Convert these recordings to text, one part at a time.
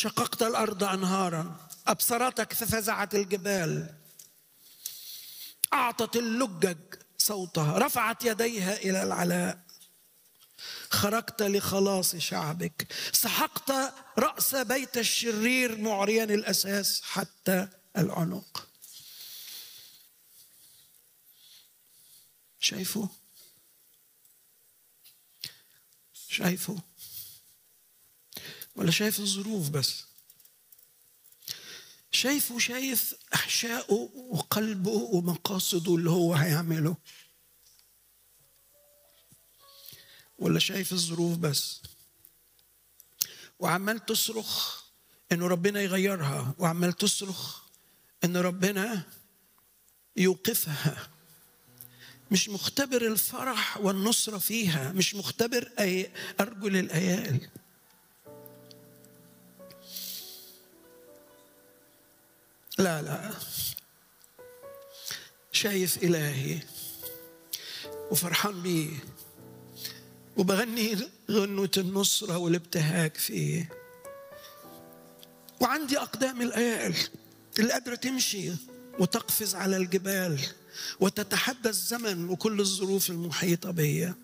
شققت الارض انهارا ابصرتك ففزعت الجبال اعطت اللجج صوتها رفعت يديها الى العلاء خرجت لخلاص شعبك سحقت راس بيت الشرير معريا الاساس حتى العنق شايفه شايفه ولا شايف الظروف بس شايفه شايف احشائه وقلبه ومقاصده اللي هو هيعمله ولا شايف الظروف بس وعمال تصرخ انه ربنا يغيرها وعمال تصرخ ان ربنا يوقفها مش مختبر الفرح والنصرة فيها مش مختبر أي أرجل الأيال لا لا شايف إلهي وفرحان بيه وبغني غنوة النصرة والابتهاج فيه وعندي أقدام الأيال اللي قادرة تمشي وتقفز على الجبال وتتحدى الزمن وكل الظروف المحيطة بيا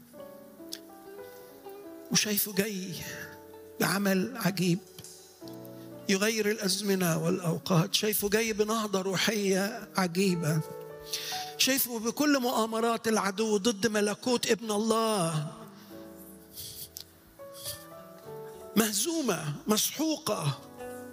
وشايفه جاي بعمل عجيب يغير الأزمنة والأوقات شايفه جاي بنهضة روحية عجيبة شايفه بكل مؤامرات العدو ضد ملكوت ابن الله مهزومة مسحوقة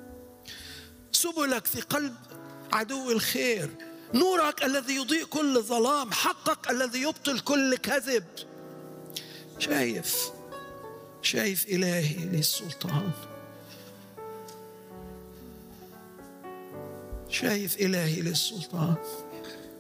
سبلك في قلب عدو الخير نورك الذي يضيء كل ظلام حقك الذي يبطل كل كذب شايف شايف إلهي لي السلطان شايف إلهي للسلطان